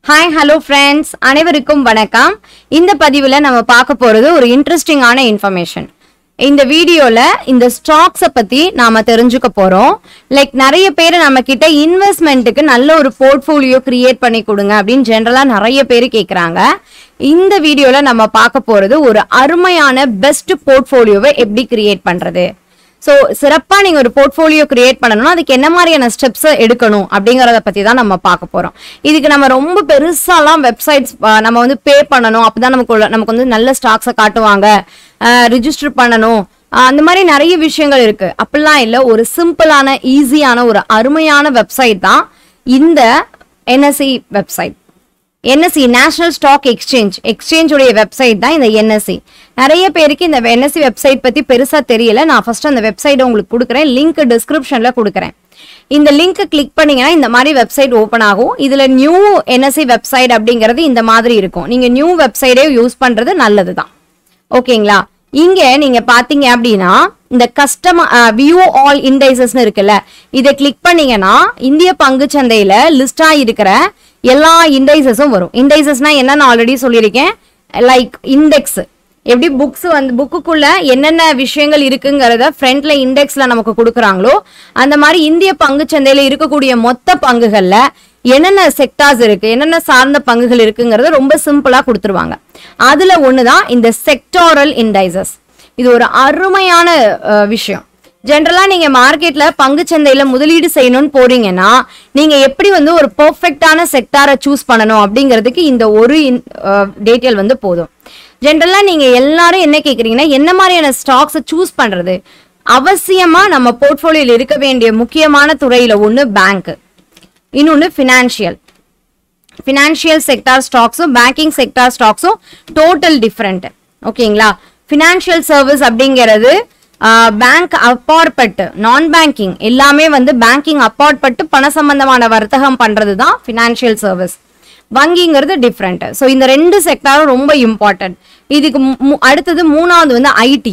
hi hello friends அனைவருக்கும் வணக்கம் இந்த பதிவில் நம்ம பார்க்க போகிறது ஒரு இன்ட்ரெஸ்டிங்கான இன்ஃபர்மேஷன் இந்த வீடியோவில் இந்த ஸ்டாக்ஸை பற்றி நாம் தெரிஞ்சுக்க போகிறோம் லைக் நிறைய பேர் நம்ம கிட்ட இன்வெஸ்ட்மெண்ட்டுக்கு நல்ல ஒரு போர்ட்ஃபோலியோ கிரியேட் பண்ணி கொடுங்க அப்படின்னு ஜென்ரலாக நிறைய பேர் கேட்குறாங்க இந்த வீடியோவில் நம்ம பார்க்க போகிறது ஒரு அருமையான பெஸ்ட் போர்ட்ஃபோலியோவை எப்படி கிரியேட் பண்ணுறது ஸோ சிறப்பாக நீங்கள் ஒரு போர்ட்ஃபோலியோ கிரியேட் பண்ணணும்னா அதுக்கு என்ன மாதிரியான ஸ்டெப்ஸை எடுக்கணும் அப்படிங்கிறத பற்றி தான் நம்ம பார்க்க போகிறோம் இதுக்கு நம்ம ரொம்ப பெருசாலாம் வெப்சைட்ஸ் நம்ம வந்து பே பண்ணணும் அப்போ தான் நமக்கு உள்ள- நமக்கு வந்து நல்ல ஸ்டாக்ஸை காட்டுவாங்க ரிஜிஸ்டர் பண்ணணும் ஆஹ் அந்த மாதிரி நிறைய விஷயங்கள் இருக்கு அப்படிலாம் இல்லை ஒரு சிம்பிளான ஈஸியான ஒரு அருமையான வெப்சைட் தான் இந்த NSE website NSE national stock exchange exchange உடைய வெப்சைட் தான் இந்த என்எஸ்சி நிறைய பேருக்கு இந்த என்எஸ்சி வெப்சைட் பத்தி பெருசா தெரியல நான் ஃபர்ஸ்ட் அந்த வெப்சைட்டை உங்களுக்கு கொடுக்குறேன் லிங்க் டிஸ்கிரிப்ஷன்ல கொடுக்குறேன் இந்த லிங்க் கிளிக் பண்ணீங்கன்னா இந்த மாதிரி வெப்சைட் ஓப்பன் ஆகும் இதுல நியூ என்எஸ்சி வெப்சைட் அப்படிங்கிறது இந்த மாதிரி இருக்கும் நீங்க நியூ வெப்சைட்டே யூஸ் பண்றது நல்லது தான் ஓகேங்களா இங்க நீங்க பாத்தீங்க அப்படின்னா இந்த கஸ்டமர் வியூ ஆல் இண்டைசஸ்னு இருக்குல்ல இதை கிளிக் பண்ணீங்கன்னா இந்திய பங்கு சந்தையில லிஸ்டா இருக்கிற எல்லா இண்டைசஸும் வரும் இண்டைசஸ்னா என்னன்னு ஆல்ரெடி சொல்லியிருக்கேன் லைக் இண்டெக்ஸ் எப்படி புக்ஸ் வந்து புக்குக்குள்ள என்னென்ன விஷயங்கள் இருக்குங்கிறத ஃப்ரண்ட்ல இண்டெக்ஸ்ல நமக்கு கொடுக்குறாங்களோ அந்த மாதிரி இந்திய பங்கு சந்தையில இருக்கக்கூடிய மொத்த பங்குகள்ல என்னென்ன செக்டார்ஸ் இருக்கு என்னென்ன சார்ந்த பங்குகள் இருக்குங்கிறத ரொம்ப சிம்பிளா கொடுத்துருவாங்க அதுல ஒண்ணுதான் இந்த செக்டாரல் இண்டைசஸ் இது ஒரு அருமையான அஹ், விஷயம் ஜென்ரலா நீங்க மார்க்கெட்ல பங்கு சந்தையில முதலீடு செய்யணும்னு போறீங்கன்னா நீங்க எப்படி வந்து ஒரு பெர்ஃபெக்டான செக்டாரை சூஸ் பண்ணணும் அப்படிங்கிறதுக்கு இந்த ஒரு டீட்டெயில் வந்து போதும் ஜென்ரலா நீங்க எல்லாரும் என்ன கேக்குறீங்கன்னா என்ன மாதிரியான ஸ்டாக்ஸை சூஸ் பண்றது அவசியமா நம்ம போர்ட்ஃபோலியோல இருக்க வேண்டிய முக்கியமான துறையில ஒண்ணு பேங்க் இன்னொன்னு ஃபினான்ஷியல் ஃபினான்ஷியல் செக்டார் ஸ்டாக்ஸும் பேங்கிங் செக்டார் ஸ்டாக்ஸும் டோட்டல் டிஃப்ரெண்ட் ஓகேங்களா ஃபினான்ஷியல் சர்வீஸ் அப்படிங்கிறது பேங்க் அப்பாற்பட்டு நான் பேங்கிங் எல்லாமே வந்து பேங்கிங் அப்பாற்பட்டு பண சம்பந்தமான வர்த்தகம் பண்றது தான் ஃபினான்ஷியல் சர்வீஸ் வங்கிங்கிறது டிஃப்ரெண்ட் ஸோ இந்த ரெண்டு செக்டாரும் ரொம்ப இம்பார்ட்டன்ட் இதுக்கு மு- மு- அடுத்தது மூணாவது வந்து ஐடி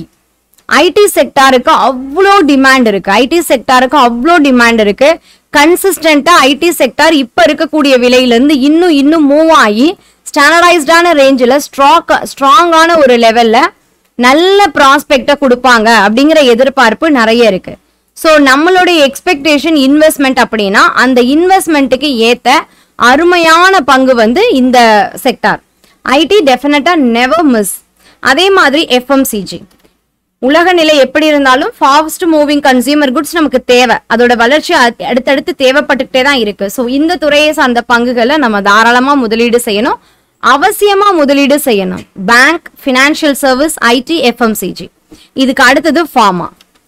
ஐடி செக்டாருக்கு அவ்வளோ டிமாண்ட் இருக்கு ஐடி செக்டாருக்கு அவ்வளோ டிமாண்ட் இருக்கு கன்சிஸ்டண்டா ஐடி செக்டார் இப்ப இருக்கக்கூடிய விலையில இருந்து இன்னும் இன்னும் மூவ் ஆகி ஸ்டாண்டர்டைஸ்டான ரேஞ்சில் ஸ்ட்ராக் ஸ்ட்ராங்கான ஒரு லெவல்ல நல்ல ப்ராஸ்பெக்டை கொடுப்பாங்க அப்படிங்கிற எதிர்பார்ப்பு நிறைய இருக்கு ஸோ நம்மளுடைய எக்ஸ்பெக்டேஷன் இன்வெஸ்ட்மெண்ட் அப்படின்னா அந்த இன்வெஸ்ட்மெண்ட்டுக்கு ஏத்த அருமையான பங்கு வந்து இந்த sector IT definitely never miss அதே மாதிரி எஃப்எம்சிஜி உலக நிலை எப்படி இருந்தாலும் ஃபாஸ்ட் மூவிங் கன்சியூமர் குட்ஸ் நமக்கு தேவை அதோட வளர்ச்சி அத்- அடுத்தடுத்து தேவைப்பட்டுக்கிட்டே தான் இருக்கு ஸோ இந்த துறையை சார்ந்த பங்குகளை நம்ம தாராளமா முதலீடு செய்யணும் அவசியமா முதலீடு செய்யணும் bank financial service IT FMCG இதுக்கு அடுத்தது ஃபார்மா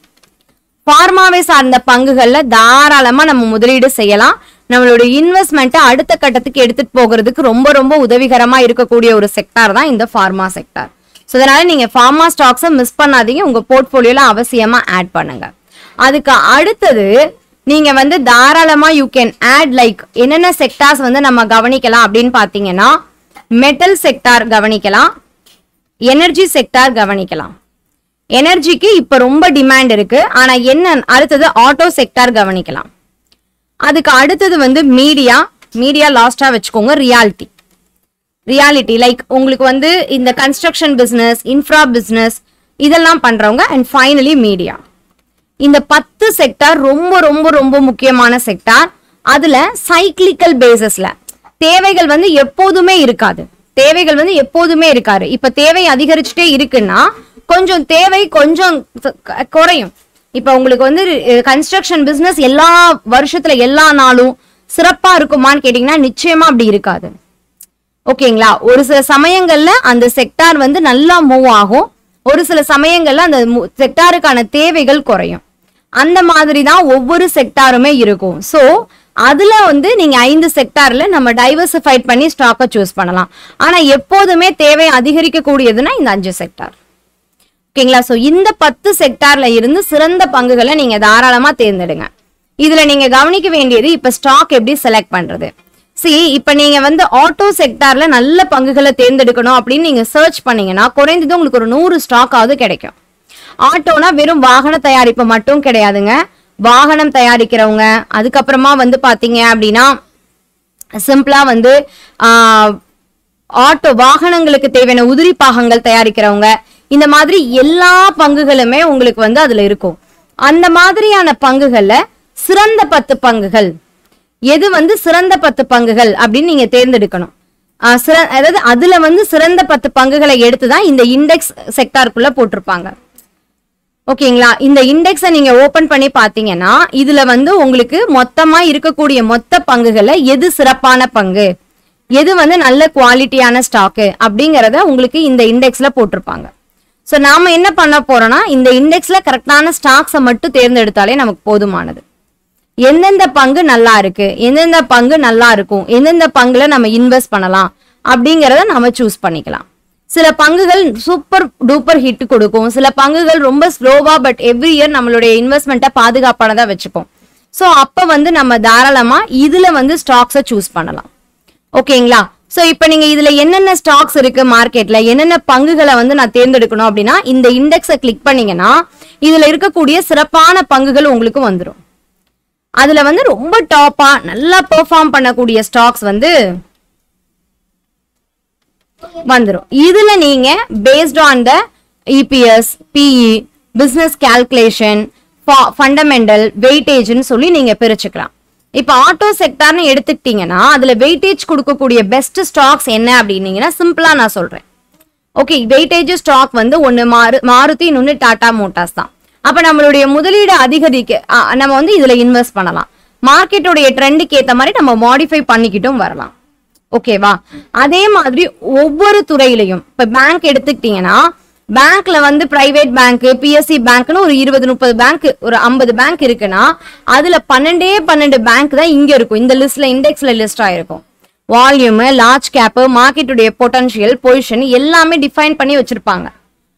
ஃபார்மாவை சார்ந்த பங்குகள்ல தாராளமா நம்ம முதலீடு செய்யலாம் நம்மளோட இன்வெஸ்ட்மெண்ட்டை அடுத்த கட்டத்துக்கு எடுத்துட்டு போகிறதுக்கு ரொம்ப ரொம்ப உதவிகரமா இருக்கக்கூடிய ஒரு செக்டார் தான் இந்த ஃபார்மா செக்டார் ஸோ அதனால நீங்க ஃபார்மா ஸ்டாக்ஸை மிஸ் பண்ணாதீங்க உங்க போர்ட்ஃபோலியோல அவசியமா ஆட் பண்ணுங்க அதுக்கு அடுத்தது நீங்க வந்து தாராளமா யூ கேன் ஆட் லைக் என்னென்ன செக்டார்ஸ் வந்து நம்ம கவனிக்கலாம் அப்படின்னு பாத்தீங்கன்னா மெட்டல் செக்டார் கவனிக்கலாம் எனர்ஜி செக்டார் கவனிக்கலாம் எனர்ஜிக்கு இப்ப ரொம்ப டிமாண்ட் இருக்கு ஆனா என்ன அடுத்தது ஆட்டோ செக்டார் கவனிக்கலாம் அதுக்கு அடுத்தது வந்து மீடியா மீடியா லாஸ்டா வச்சுக்கோங்க ரியாலிட்டி ரியாலிட்டி லைக் உங்களுக்கு வந்து இந்த கன்ஸ்ட்ரக்ஷன் பிசினஸ் இன்ஃப்ரா பிசினஸ் இதெல்லாம் பண்றவங்க அண்ட் ஃபைனலி மீடியா இந்த பத்து செக்டார் ரொம்ப ரொம்ப ரொம்ப முக்கியமான செக்டார் அதுல சைக்கிளிக்கல் பேசஸ்ல தேவைகள் வந்து எப்போதுமே இருக்காது தேவைகள் வந்து எப்போதுமே இருக்காது இப்ப தேவை அதிகரிச்சுட்டே இருக்குன்னா கொஞ்சம் தேவை கொஞ்சம் க- குறையும் இப்ப உங்களுக்கு வந்து கன்ஸ்ட்ரக்ஷன் பிசினஸ் எல்லா வருஷத்துல எல்லா நாளும் சிறப்பா இருக்குமான்னு கேட்டீங்கன்னா நிச்சயமா அப்படி இருக்காது ஓகேங்களா ஒரு சில சமயங்கள்ல அந்த செக்டார் வந்து நல்லா மூவ் ஆகும் ஒரு சில சமயங்கள்ல அந்த செக்டாருக்கான தேவைகள் குறையும் அந்த மாதிரி தான் ஒவ்வொரு செக்டாருமே இருக்கும் ஸோ அதுல வந்து நீங்க ஐந்து செக்டார்ல நம்ம டைவர்சிஃபைட் பண்ணி ஸ்டாக்கை சூஸ் பண்ணலாம் ஆனா எப்போதுமே தேவை அதிகரிக்கக்கூடியதுன்னா இந்த அஞ்சு செக்டார் ஓகேங்களா ஸோ இந்த பத்து செக்டார்ல இருந்து சிறந்த பங்குகளை நீங்க தாராளமா தேர்ந்தெடுங்க இதுல நீங்க கவனிக்க வேண்டியது இப்ப ஸ்டாக் எப்படி செலக்ட் பண்றது சி இப்ப நீங்க வந்து ஆட்டோ செக்டார்ல நல்ல பங்குகளை தேர்ந்தெடுக்கணும் அப்படின்னு நீங்க சர்ச் பண்ணீங்கன்னா குறைந்தது உங்களுக்கு ஒரு நூறு ஸ்டாக்காவது கிடைக்கும் ஆட்டோனா வெறும் வாகன தயாரிப்பு மட்டும் கிடையாதுங்க வாகனம் தயாரிக்கிறவங்க அதுக்கப்புறமா வந்து பாத்தீங்க அப்படின்னா சிம்பிளா வந்து ஆட்டோ வாகனங்களுக்கு தேவையான உதிரி பாகங்கள் தயாரிக்கிறவங்க இந்த மாதிரி எல்லா பங்குகளுமே உங்களுக்கு வந்து அதுல இருக்கும் அந்த மாதிரியான பங்குகள்ல சிறந்த பத்து பங்குகள் எது வந்து சிறந்த பத்து பங்குகள் அப்படின்னு நீங்க தேர்ந்தெடுக்கணும் ஆஹ் சிற அதாவது அதுல வந்து சிறந்த பத்து பங்குகளை எடுத்து தான் இந்த இண்டெக்ஸ் செக்டாருக்குள்ள போட்டிருப்பாங்க ஓகேங்களா இந்த இண்டெக்ஸை நீங்க ஓபன் பண்ணி பாத்தீங்கன்னா இதுல வந்து உங்களுக்கு மொத்தமா இருக்கக்கூடிய மொத்த பங்குகள்ல எது சிறப்பான பங்கு எது வந்து நல்ல குவாலிட்டியான ஸ்டாக்கு அப்படிங்கறத உங்களுக்கு இந்த இண்டெக்ஸ்ல போட்டிருப்பாங்க ஸோ நாம என்ன பண்ண போறோம்னா இந்த இண்டெக்ஸ்ல கரெக்டான ஸ்டாக்ஸை மட்டும் தேர்ந்தெடுத்தாலே நமக்கு போதுமானது எந்தெந்த பங்கு நல்லா இருக்கு எந்தெந்த பங்கு நல்லா இருக்கும் எந்தெந்த பங்குல நம்ம இன்வெஸ்ட் பண்ணலாம் அப்படிங்கறத நம்ம சூஸ் பண்ணிக்கலாம் சில பங்குகள் சூப்பர் டூப்பர் ஹிட் கொடுக்கும் சில பங்குகள் ரொம்ப ஸ்லோவா பட் எவ்ரி இயர் நம்மளுடைய இன்வெஸ்ட்மெண்ட்டை பாதுகாப்பானதா வச்சுக்கும் ஸோ அப்ப வந்து நம்ம தாராளமா இதுல வந்து ஸ்டாக்ஸை சூஸ் பண்ணலாம் ஓகேங்களா சோ இப்போ நீங்க இதுல என்னென்ன ஸ்டாக்ஸ் இருக்கு மார்க்கெட்ல என்னென்ன பங்குகளை வந்து நான் தேர்ந்தெடுக்கணும் அப்படின்னா இந்த இண்டெக்ஸை கிளிக் பண்ணீங்கன்னா இதுல இருக்கக்கூடிய சிறப்பான பங்குகள் உங்களுக்கு வந்துடும் அதுல வந்து ரொம்ப டாப்பா நல்லா பெர்ஃபார்ம் பண்ணக்கூடிய ஸ்டாக்ஸ் வந்து வந்துடும் இதுல நீங்க based on the EPS PE business calculation fundamental வெயிட்டேஜ்னு சொல்லி நீங்க பிரிச்சுக்கலாம் இப்போ ஆட்டோ செக்டார்னு எடுத்துக்கிட்டீங்கன்னா அதுல வெயிட்டேஜ் கொடுக்கக்கூடிய பெஸ்ட் ஸ்டாக்ஸ் என்ன அப்படின்னீங்கன்னா சிம்பிளா நான் சொல்றேன் ஓகே வெயிட்டேஜ் ஸ்டாக் வந்து ஒன்னு மாரு மாருதி இன்னொன்னு டாடா மோட்டார்ஸ் தான் அப்ப நம்மளுடைய முதலீடு அதிகரிக்க அ, நம்ம வந்து இதுல இன்வெஸ்ட் பண்ணலாம் மார்க்கெட்டோடைய ட்ரெண்டுக்கு ஏத்த மாதிரி நம்ம மாடிஃபை பண்ணிக்கிட்டும் வரலாம் ஓகேவா அதே மாதிரி ஒவ்வொரு துறையிலையும் இப்ப பேங்க் எடுத்துக்கிட்டீங்கன்னா பேங்க்ல வந்து பிரைவேட் பேங்க் பிஎஸ்சி பேங்க்னு ஒரு இருபது முப்பது பேங்க் ஒரு ஐம்பது பேங்க் இருக்குன்னா அதுல பன்னெண்டே பன்னெண்டு பேங்க் தான் இங்க இருக்கும் இந்த லிஸ்ட்ல இண்டெக்ஸ்ல லிஸ்ட் ஆயிருக்கும் வால்யூம் லார்ஜ் கேப் மார்க்கெட்டுடைய பொட்டன்ஷியல் பொசிஷன் எல்லாமே டிஃபைன் பண்ணி வச்சிருப்பாங்க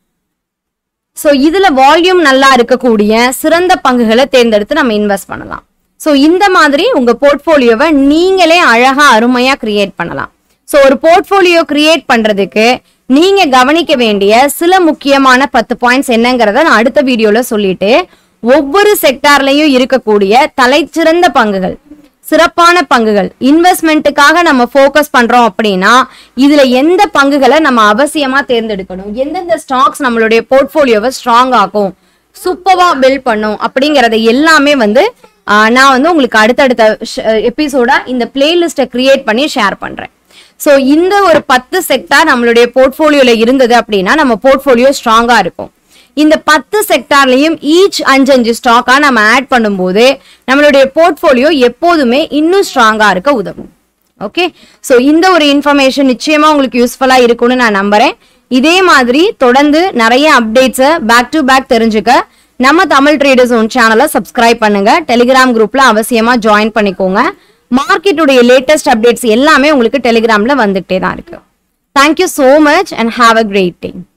ஸோ இதுல வால்யூம் நல்லா இருக்கக்கூடிய சிறந்த பங்குகளை தேர்ந்தெடுத்து நம்ம இன்வெஸ்ட் பண்ணலாம் ஸோ இந்த மாதிரி உங்க போர்ட்ஃபோலியோவை நீங்களே அழகா அருமையா கிரியேட் பண்ணலாம் ஸோ ஒரு போர்ட்ஃபோலியோ கிரியேட் பண்றதுக்கு நீங்க கவனிக்க வேண்டிய சில முக்கியமான பத்து பாயிண்ட்ஸ் என்னங்கிறத நான் அடுத்த வீடியோல சொல்லிட்டு ஒவ்வொரு செக்டார்லயும் இருக்கக்கூடிய தலைச்சிறந்த பங்குகள் சிறப்பான பங்குகள் இன்வெஸ்ட்மெண்ட்டுக்காக நம்ம ஃபோக்கஸ் பண்றோம் அப்படின்னா இதுல எந்த பங்குகளை நம்ம அவசியமா தேர்ந்தெடுக்கணும் எந்தெந்த ஸ்டாக்ஸ் நம்மளுடைய போர்ட்ஃபோலியோவை ஸ்ட்ராங் ஆக்கும் சூப்பரா பில்ட் பண்ணும் அப்படிங்கறத எல்லாமே வந்து ஆஹ், நான் வந்து உங்களுக்கு அடுத்தடுத்த எபிசோடா இந்த பிளேலிஸ்ட்டை கிரியேட் பண்ணி ஷேர் பண்றேன் ஸோ இந்த ஒரு பத்து செக்டார் நம்மளுடைய போர்ட்ஃபோலியோல இருந்தது அப்படின்னா நம்ம போர்ட்ஃபோலியோ ஸ்ட்ராங்கா இருக்கும் இந்த பத்து செக்டார்லயும் ஈச் அஞ்சு அஞ்சு ஸ்டாக்கா நம்ம ஆட் பண்ணும்போது நம்மளுடைய போர்ட்ஃபோலியோ எப்போதுமே இன்னும் ஸ்ட்ராங்கா இருக்க உதவும் ஓகே ஸோ இந்த ஒரு இன்ஃபர்மேஷன் நிச்சயமா உங்களுக்கு யூஸ்ஃபுல்லா இருக்கும்னு நான் நம்புறேன் இதே மாதிரி தொடர்ந்து நிறைய அப்டேட்ஸை பேக் டு பேக் தெரிஞ்சுக்க நம்ம தமிழ் ட்ரேடர்ஸ் ஒன் சேனலை சப்ஸ்கிரைப் பண்ணுங்க டெலிகிராம் குரூப்ல அவசியமா ஜாயின் பண்ணிக்கோங்க மார்க்கெட்டுடைய லேட்டஸ்ட் அப்டேட்ஸ் எல்லாமே உங்களுக்கு டெலிகிராம்ல வந்துகிட்டே தான் இருக்கு thank you so much and have a great day